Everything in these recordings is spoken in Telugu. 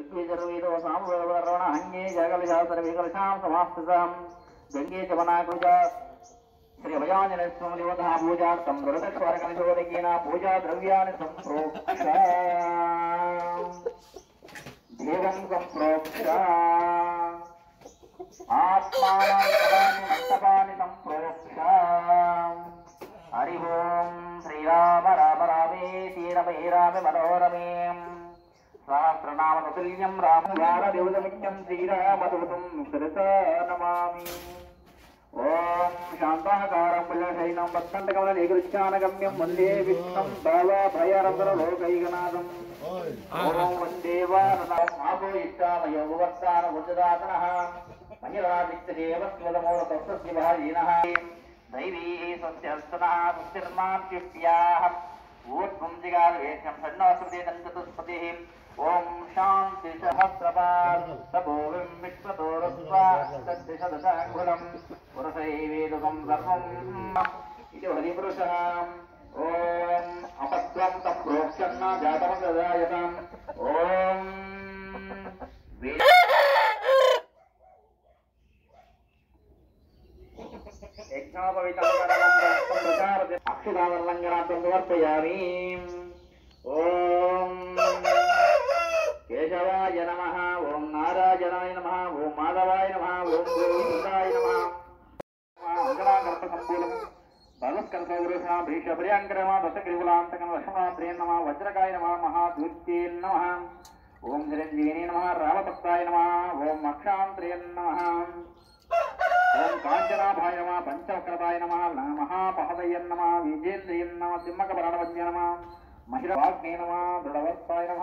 ऋग्वेदर्वेदो सामवेदवर्वण अन्ये जगलशास्त्रविकलशां समास्थितां गङ्गे च वनाकृजा श्रीभयाञ्जनस्वामिदेवतः पूजार्थं दुरदस्वरकलशोदकेन पूजा द्रव्याणि सम्प्रोक्ष देवं सम्प्रोक्ष आत्मानं पदानि मण्डपानि सम्प्रोक्ष हरि ओं श्रीराम राम रामेति रमे रामे मनोरमे सहस्रनामतुल्यं रामवारदेवतमित्यं श्रीरामदूतं शिरसा नमामि ఓం శాంతాకారం పుల్లశైనం పత్కంటకమలగృత్యానగమ్యం వందే విష్ణం బాలాభయరంధ్ర లోకైకనాథం ఓం వందే వానరం ఆపో ఇష్టామయో వివర్తాన వృద్ధదాతన మహిళాదిత్యదేవస్వదమోర తస్య భాజీనః దైవీ స్వస్యస్తనः సుస్థిర్మాత్యుష్ట్యాः ఊర్ధ్వం జిగావేశం షణ్ణోస్మృతి దంచతుస్పతిः ఓం శాంతి సహస్రపాల్ సభోవిం విశ్వతోరస్వా తద్దిశదశాంగులం పురుషైవేదుకం సర్వం ఇది హరిపురుషः ఓం అపత్వం తం ప్రోక్షన్న జాతమం దదాయతాం ఓం వే- అక్షరావర్లంగనాథం సమర్పయామి ఓం కేశవాయ నమ ఓం నారాయణాయ నమ ఓం మాధవాయ నమ ఓం గోవిందాయ నమ అంగరాగర్భ సంపూలం భగవత్కర్తవృష భీష ప్రియాంకరమ దశగ్రీవులాంతకం లక్ష్మణాత్రే నమ వజ్రకాయ నమ మహాదూత్యే నమ ఓం చిరంజీవిని నమ రామభక్తాయ నమ ఓం అక్షాంత్రే నమ ఓం కాంచనాభాయ నమ పంచవక్రతాయ నమ మహాపహదయ నమ విజేంద్రియ నమ సింహక ప్రణవజ్ఞ నమ మహిళవాగ్నే నమ దృఢవర్తాయ నమ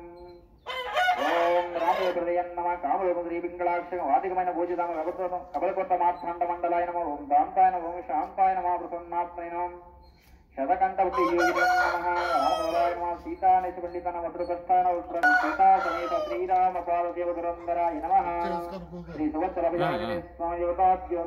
ఓం రామయోగృదయ నమ కామయోగృదీ పింగళాక్షం వాదికమైన పూజితామ కబలకొత్త కబలకొత్త మార్థాండ మండలాయ నమ ఓం దాంతాయ నమ ఓం శాంతాయ నమ ప్రసన్నాత్మయ నమ శతకంఠవతి యోగినే నమ రామమూలాయ నమ సీతానేశ పండిత నమ భద్రకస్థాన ఉత్తరం సీతా సమేత శ్రీరామ పార్వదేవ దురంధరాయ నమ శ్రీ సంవత్సర అభిరామిని స్వామి యువతాభ్యో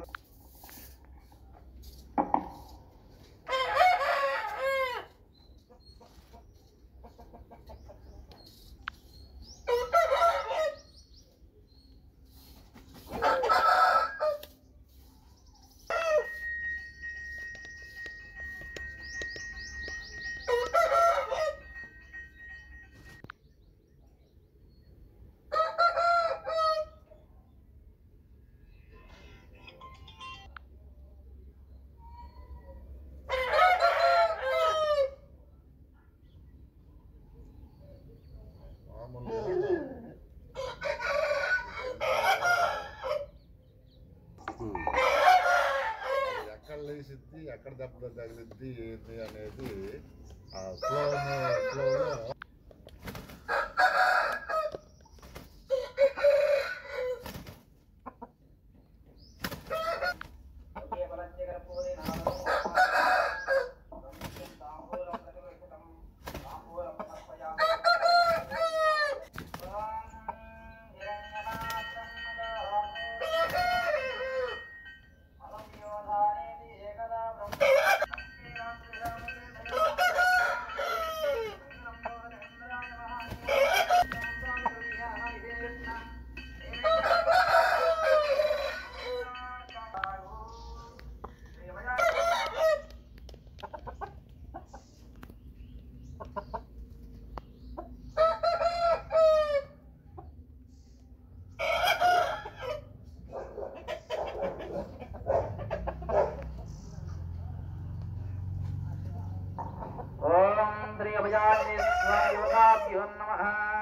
ఎక్కడ లేసిద్ది ఎక్కడ దెబ్బ తగిలిద్ది ఏంది అనేది ఆ ఫ్లో ఫ్లోలో ఓం శ్రీ అభయాన్ని స్వామియోగాభ్యో నమ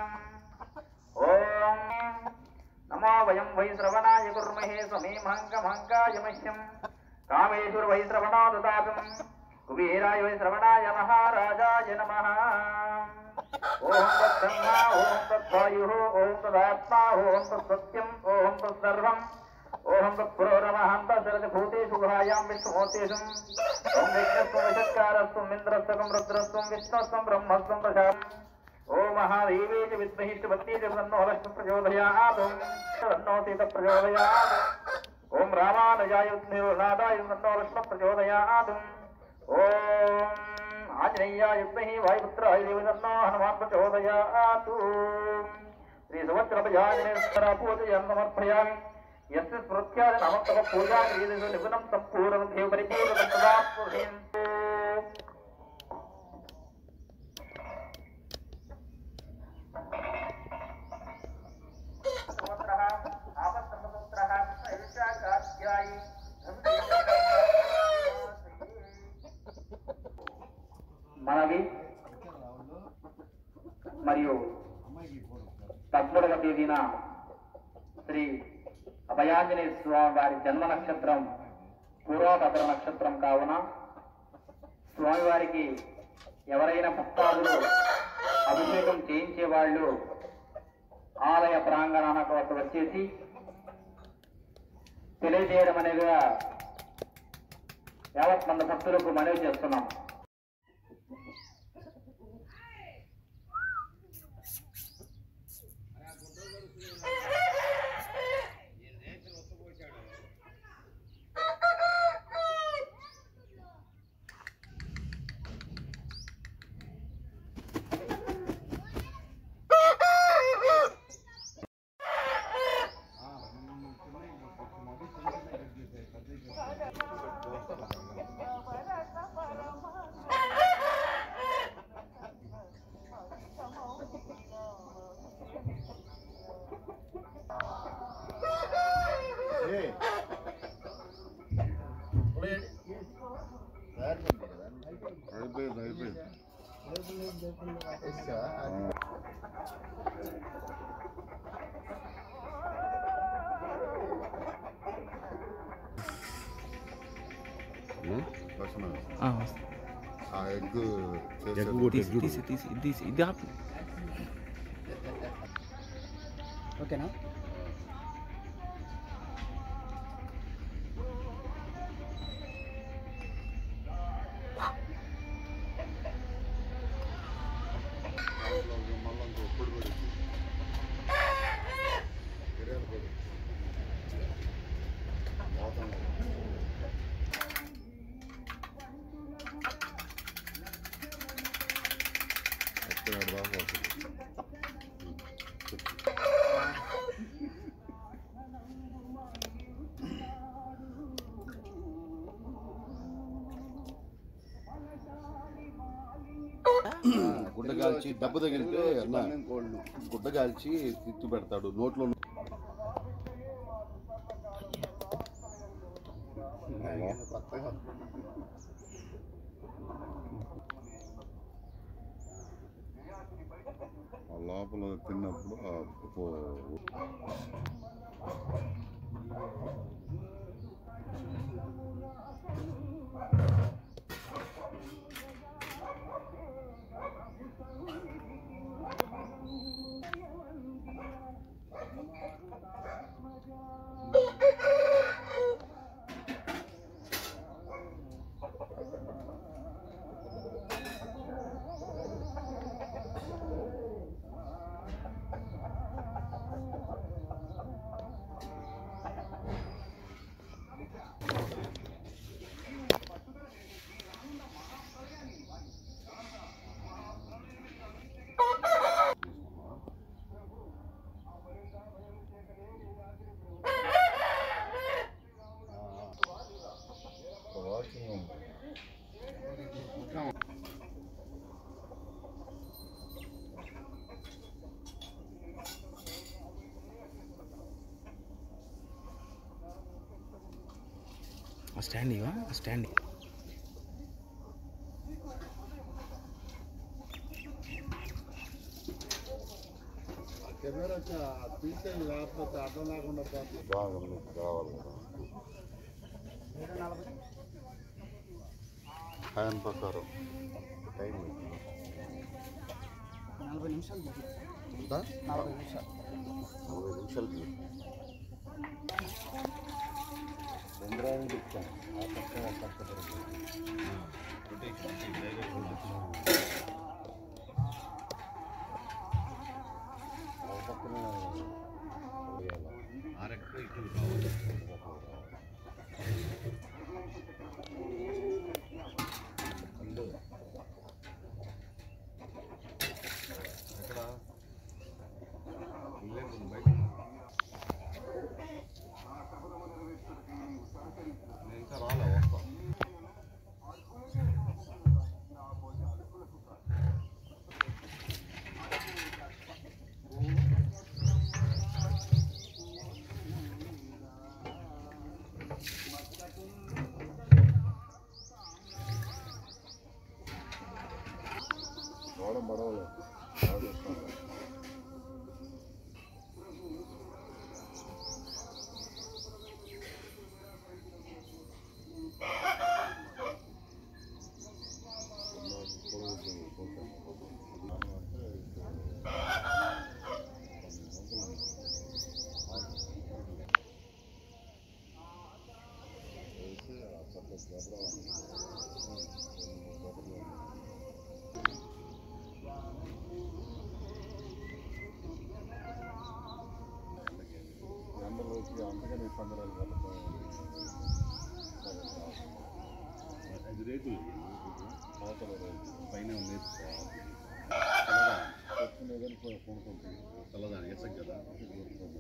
ఓం నమో వయం వై శ్రవణాయ కుర్మహే సమీ మహంకమహంకాయ మహ్యం కామేశ్వర వై శ్రవణా దదాతం కుబేరాయ వై శ్రవణాయ మహారాజాయ నమ ఓం తద్బ్రహ్మ ఓం తద్వాయు ఓం తదాత్మా ఓం తత్సత్యం ఓం తత్సర్వం ఓం తత్పురోరమహం తశరథ భూతేషు గుహాయాం విష్ణుమూర్తేషు ఓం విఘ్నస్వం విషత్కారస్వం ఇంద్రస్వం రుద్రస్వం విష్ణుస్వం బ్రహ్మస్వం ప్రశాం ఓం మహాదేవే చ విద్మహి చ భక్తి చ తన్నో లక్ష్మి ప్రచోదయాత్ ఓం తన్నో సీత ప్రచోదయాత్ ఓం రామానుజాయ నాదాయ తన్నో లక్ష్మి ప్రచోదయాత్ ఓం ఆంజనేయాయ విద్మహి వాయుపుత్రాయ దేవి తన్నో హనుమాన్ ప్రచోదయాత్ శ్రీ సమగ్రభయాజనేశ్వర పూజయం సమర్పయామి యస్య స్మృత్యాది నమస్తవ పూజా క్రియలు నిపుణం సంపూర్ణం దేవ పరిపూర్ణం తదా స్పృహేంతు సముద్రః ఆపస్సముద్రః ఐషాకాధ్యాయి మనవి మరియు పద్మూడవ తేదీన శ్రీ అభయాంజనేయ స్వామి వారి జన్మ నక్షత్రం పూర్వభద్ర నక్షత్రం కావున స్వామివారికి ఎవరైనా భక్తాదులు అభిషేకం చేయించే వాళ్ళు ఆలయ ప్రాంగణానికి వద్ద వచ్చేసి తెలియజేయడం అనేదిగా యావత్ మంది భక్తులకు మనవి చేస్తున్నాం అయిపోయింది అయిపోయింది వస్తున్నా ఆ ఎగ్ చేసేది తీసి తీసి తీసి తీసి ఇది ఆపు ఓకేనా మళ్ళీ ఇంకో పొడి పొడి బిర్యానీ పొడి మోతం అక్కడ దాకా వస్తుంది గుడ్డ కాల్చి దెబ్బ తగిలితే అన్న గుడ్డ కాల్చి తిత్తి పెడతాడు నోట్లో ఆ లోపల తిన్నప్పుడు ఆ పో- వాకింగ్ ఉంది. ఆ స్టాండ్ ఇవా ఆ స్టాండ్ కెమెరా తీసే లేకపోతే అర్థం లేకుండా పోతుంది బాగుంది కావాలి కదా టైం ప్రకారం టైం నలభై నిమిషాలు ఎంత నలభై నిమిషాలు నలభై నిమిషాలకి చంద్రాయణ చెప్తాను ఆ పక్క ఆ పక్క తిరుగుతుంది. ఆ పక్కనే ఉయ్యాల. ఎక్కడ పందిరాలు వాళ్ళతో ఐదు రేకులు అవతల పైన నేర్చుకోవాలి వచ్చిన కానీ కొనుక్కుంటుంది చల్లదాని ఎసక్ కదా గుంటలు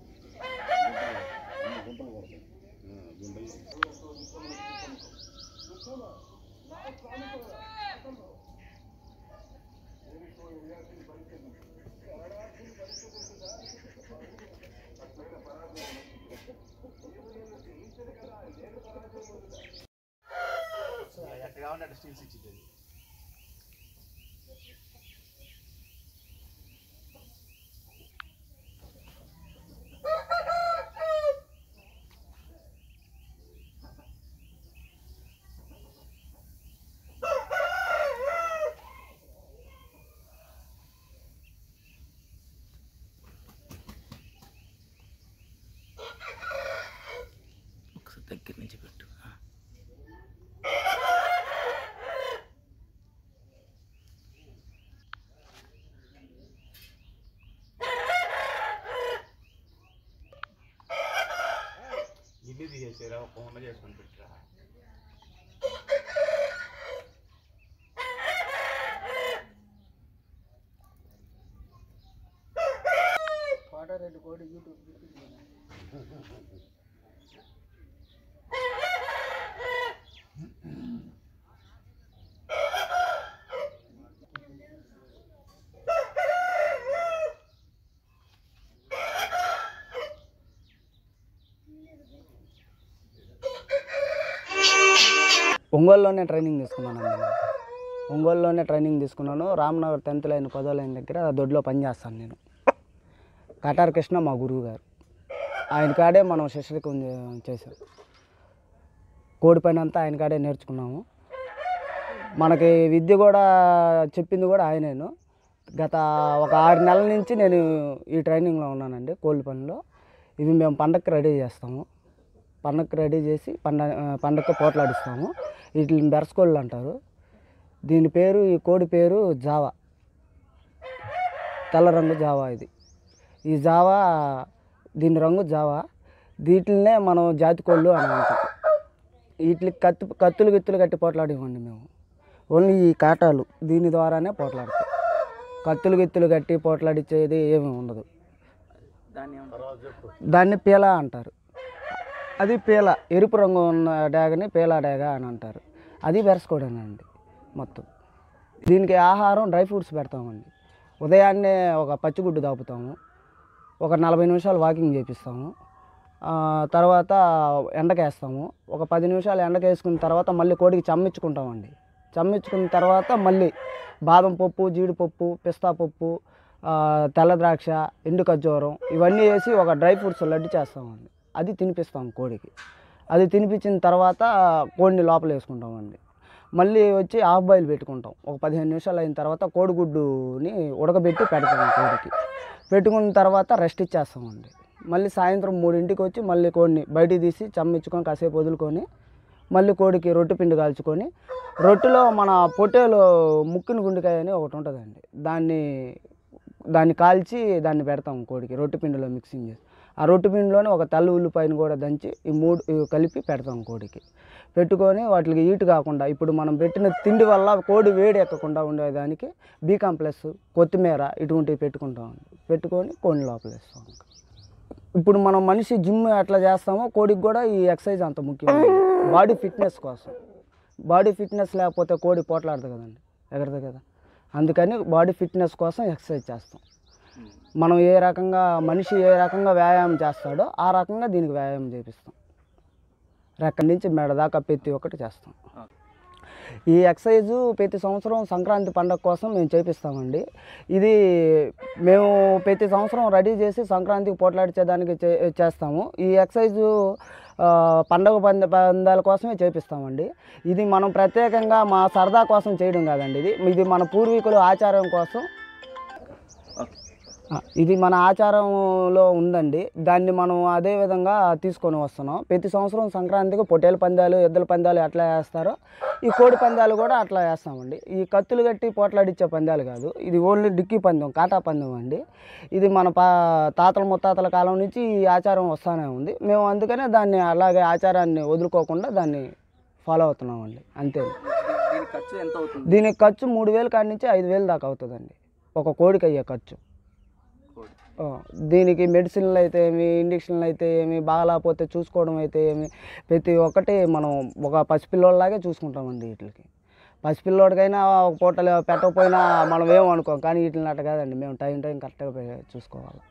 కొడతాయి గుంటలు ఒకసారి దగ్గర నుంచి పెట్టు ఆ. ఇల్లు తీసేసారా ఒక కొండ చేసుకొని పెట్టరా కోటారెడ్డి కోడి యూట్యూబ్ ఒంగోలులోనే ట్రైనింగ్ తీసుకున్నాను నేను ఒంగోలులోనే ట్రైనింగ్ తీసుకున్నాను రామ్నగర్ టెన్త్ లైన్ పదో లైన్ దగ్గర దొడ్లో పనిచేస్తాను నేను కటార్ కృష్ణ మా గురువు గారు ఆయన కాడే మనం శిష్యరికం చే- చేసాం కోడి పని అంతా ఆయన కాడే నేర్చుకున్నాము మనకి విద్య కూడా చెప్పింది కూడా ఆయనేను గత ఒక ఆరు నెలల నుంచి నేను ఈ ట్రైనింగ్లో ఉన్నానండి కోళ్ళ పనిలో ఇవి మేము పండగకి రెడీ చేస్తాము పండగకి రెడీ చేసి పండ పండగకి పోట్లాడిస్తాము వీటిని బెరసుకోళ్ళు అంటారు దీని పేరు ఈ కోడి పేరు జావా తెల్ల రంగు జావా ఇది ఈ జావా దీని రంగు జావా వీటినే మనం జాతి కోళ్ళు అని అంటాం వీటికి కత్తి కత్తులు గిత్తులు కట్టి పోట్లాడివ్వండి మేము ఓన్లీ ఈ కాటాలు దీని ద్వారానే పోట్లాడతాం కత్తులు గిత్తులు కట్టి పోట్లాడిచ్చేది ఏమీ ఉండదు దాన్ని పీల అంటారు అది పీల ఎరుపు రంగు ఉన్న డాగని పీలా డాగ అని అంటారు అది బెరసుకోడేనండి మొత్తం దీనికి ఆహారం డ్రై ఫ్రూట్స్ పెడతామండి ఉదయాన్నే ఒక పచ్చిగుడ్డు దాపుతాము ఒక నలభై నిమిషాలు వాకింగ్ చేపిస్తాము ఆ, తర్వాత ఎండకేస్తాము ఒక పది నిమిషాలు ఎండకేసుకున్న తర్వాత మళ్ళీ కోడికి చమ్మించుకుంటామండి చమ్మించుకున్న తర్వాత మళ్ళీ బాదం పప్పు జీడిపప్పు పిస్తా పప్పు ఆ, తెల్ల ద్రాక్ష ఎండు ఖర్జూరం ఇవన్నీ వేసి ఒక డ్రై ఫ్రూట్స్ లడ్డు చేస్తామండి అది తినిపిస్తాం కోడికి అది తినిపించిన తర్వాత కోడిని లోపల వేసుకుంటామండి మళ్ళీ వచ్చి హాఫ్ బాయిల్ పెట్టుకుంటాం ఒక పదిహేను నిమిషాలు అయిన తర్వాత కోడిగుడ్డుని ఉడకబెట్టి పెడతాం కోడికి పెట్టుకున్న తర్వాత రెస్ట్ ఇచ్చేస్తామండి మళ్ళీ సాయంత్రం మూడింటికి వచ్చి మళ్ళీ కోడిని బయటికి తీసి చమ్మించుకొని కాసేపు వదులుకొని మళ్ళీ కోడికి రొట్టె పిండి కాల్చుకొని రొట్టెలో మన పొట్టేలో ముక్కిన గుండెకాయ అని ఒకటి ఉంటుందండి దాన్ని దాన్ని కాల్చి దాన్ని పెడతాం కోడికి రొట్టె పిండిలో మిక్సింగ్ చేసి ఆ రొట్టె పిండిలోనే ఒక తెల్ల ఉల్లిపాయను కూడా దంచి ఈ మూడు ఇవి కలిపి పెడతాం కోడికి పెట్టుకొని వాటికి హీట్ కాకుండా ఇప్పుడు మనం పెట్టిన తిండి వల్ల కోడి వేడి ఎక్కకుండా ఉండేదానికి బీ కాంప్లెక్స్ కొత్తిమీర ఇటువంటివి పెట్టుకుంటాం పెట్టుకొని కోడిని లోపలేస్తాం ఇప్పుడు మనం మనిషి జిమ్ ఎట్లా చేస్తామో కోడికి కూడా ఈ ఎక్సర్సైజ్ అంత ముఖ్యం బాడీ ఫిట్నెస్ కోసం బాడీ ఫిట్నెస్ లేకపోతే కోడి పోట్లాడదు కదండి ఎగరదు కదా అందుకని బాడీ ఫిట్నెస్ కోసం ఎక్సర్సైజ్ చేస్తాం మనం ఏ రకంగా మనిషి ఏ రకంగా వ్యాయామం చేస్తాడో ఆ రకంగా దీనికి వ్యాయామం చేపిస్తాం రెక్కడి నుంచి మెడ దాకా ప్రతి ఒక్కటి చేస్తాం ఈ ఎక్సర్సైజు ప్రతి సంవత్సరం సంక్రాంతి పండగ కోసం మేము చేపిస్తామండి ఇది మేము ప్రతి సంవత్సరం రెడీ చేసి సంక్రాంతికి పోట్లాడిచేదానికి చే చేస్తాము ఈ ఎక్సర్సైజు ఆ, పండగ పంద పందాల కోసమే చేపిస్తామండి ఇది మనం ప్రత్యేకంగా మా సరదా కోసం చేయడం కాదండి ఇది ఇది మన పూర్వీకుల ఆచారం కోసం ఆ, ఇది మన ఆచారంలో ఉందండి దాన్ని మనం అదే విధంగా తీసుకొని వస్తున్నాం ప్రతి సంవత్సరం సంక్రాంతికి పొట్టేల పందాలు ఎద్దుల పందాలు ఎట్లా వేస్తారో ఈ కోడి పందాలు కూడా అట్లా వేస్తామండి ఈ కత్తులు కట్టి పోట్లాడిచ్చే పందాలు కాదు ఇది ఓన్లీ డిక్కీ పందెం కాటా పందెం అండి ఇది మన పా తాతల ముత్తాతల కాలం నుంచి ఈ ఆచారం వస్తూనే ఉంది మేము అందుకనే దాన్ని అలాగే ఆచారాన్ని వదులుకోకుండా దాన్ని ఫాలో అవుతున్నామండి అంతే దీని ఖర్చు ఎంత అవుతుంది దీనికి ఖర్చు మూడు వేలు కాడి నుంచి ఐదు వేలు దాకా అవుతుందండి ఒక కోడికి అయ్యే ఖర్చు కోడి. ఆ, దీనికి మెడిసిన్లు అయితే ఏమి ఇంజక్షన్లు అయితే ఏమి బాగాలేకపోతే చూసుకోవడం అయితే ఏమి ప్రతి ఒక్కటి మనం ఒక పసిపిల్లోళ్ళలాగే చూసుకుంటామండి వీటికి పసిపిల్లోడికైనా ఒక పూటలు పెట్టకపోయినా మనం ఏమనుకోం కానీ వీటిని అట్ట కాదండి మేము టైం టైం కరెక్ట్గా చూసుకోవాలి